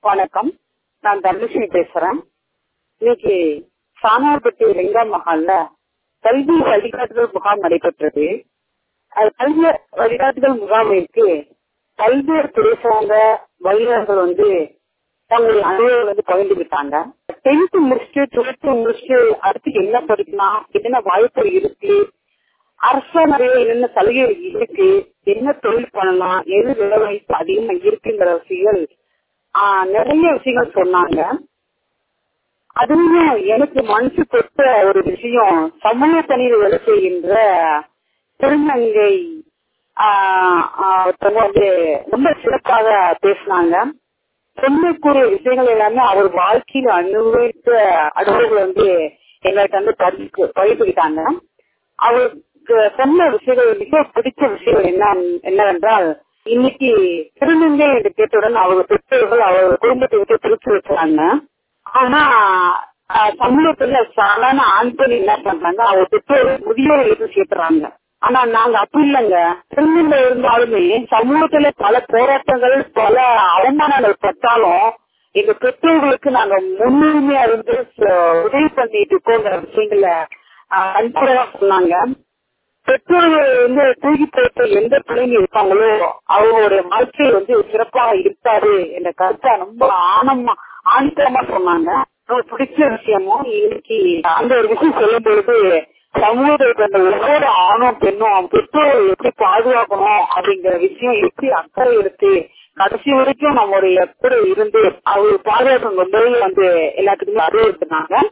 வணக்கம் நான் தனலட்சுமி பேசுறேன் இன்னைக்கு சானார்பட்டி ரெங்கா மஹால்ல கல்வி வழிகாட்டுதல் முகாம் நடைபெற்றது அது கல்வி வழிகாட்டுதல் முகாமிற்கு பல்வேறு துறை சார்ந்த வல்லுநர்கள் வந்து தங்களுடைய அனுபவங்கள் வந்து பகிர்ந்துக்கிட்டாங்க டென்த் முடிச்சுட்டு டுவெல்த் முடிச்சுட்டு அடுத்து என்ன படிக்கலாம் என்னென்ன வாய்ப்பு இருக்கு அரசாங்க என்னென்ன சலுகைகள் இருக்கு என்ன தொழில் பண்ணலாம் எது விலை வாய்ப்பு அதிகமா இருக்குங்கிற விஷயங்கள் ஆஹ் நிறைய விஷயங்கள் சொன்னாங்க அதுவுமே எனக்கு மனசு தொட்ட ஒரு விஷயம் சமூக பணியில் வேலை செய்கின்ற திருநங்கை ஒருத்தவங்க வந்து ரொம்ப சிறப்பாக பேசினாங்க சொல்லக்கூடிய விஷயங்கள் எல்லாமே அவர் வாழ்க்கையில் அனுபவித்த அனுபவங்கள் வந்து எங்கள்கிட்ட வந்து பகிர்ந்துக்கிட்டாங்க அவருக்கு சொன்ன விஷயங்கள் மிக பிடிச்ச விஷயம் என்ன என்னவென்றால் இன்னைக்கு திருநங்கை என்று கேட்டவுடன் அவர் பெற்றோர்கள் அவர் குடும்பத்தை விட்டு பிரிச்சு வச்சாங்க ஆனா சமூகத்துல சாதாரண ஆண் பெண் என்ன பண்றாங்க அவர் பெற்றோர்கள் முதியோர் எடுத்து சேர்த்துறாங்க ஆனா நாங்க அப்படி இல்லைங்க திருநெல்ல இருந்தாலுமே சமூகத்துல பல போராட்டங்கள் பல அவமானங்கள் பட்டாலும் எங்க பெற்றோர்களுக்கு நாங்க முன்னுரிமையா இருந்து உதவி பண்ணிட்டு இருக்கோங்கிற விஷயங்கள கண்கூடவா சொன்னாங்க பெற்றோர்கள் வந்து தூக்கி போட்டு எந்த பிள்ளைங்க இருப்பாங்களோ அவங்களுடைய வாழ்க்கை வந்து சிறப்பாக இருக்காது என்ற கருத்தை ரொம்ப ஆனமா ஆணித்தரமா சொன்னாங்க ரொம்ப பிடிச்ச விஷயமும் இன்னைக்கு அந்த ஒரு விஷயம் சொல்லும் பொழுது சமூகத்துக்கு அந்த ஒவ்வொரு ஆணும் பெண்ணும் பெற்றோர்கள் எப்படி பாதுகாக்கணும் அப்படிங்கிற விஷயம் எப்படி அக்கறை எடுத்து கடைசி வரைக்கும் நம்மளுடைய கூட இருந்து அவர் பாதுகாப்பு ரொம்பவே வந்து எல்லாத்துக்குமே அறிவுறுத்தினாங்க